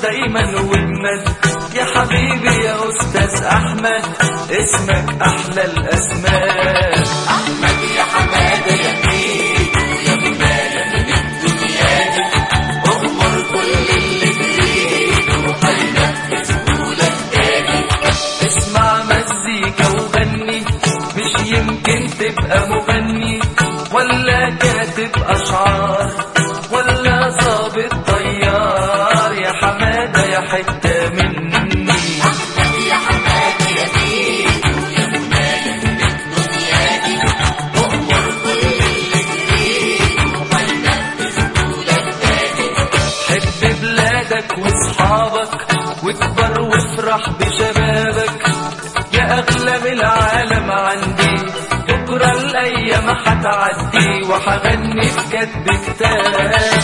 دايما واجمد يا حبيبي يا استاذ احمد اسمك احلى الاسماء احمد يا حماده يا مين ويا منايا من الدنيا دي اغمر كل اللي تريد وهينفذ قولك تاني اسمع مزيكا وغني مش يمكن تبقى مغني ولا كاتب اشعار ولا ظابط طيار يا حماده يا حته مني احمد يا حماده يا مين ويا منايا من الدنيا دي اغمر كل اللي تريد وهينفذ قولك تاني حب بلادك واصحابك واكبر وافرح بشبابك يا اغلى من العالم عندي بكره الايام هتعدي وهغني بجد كتاب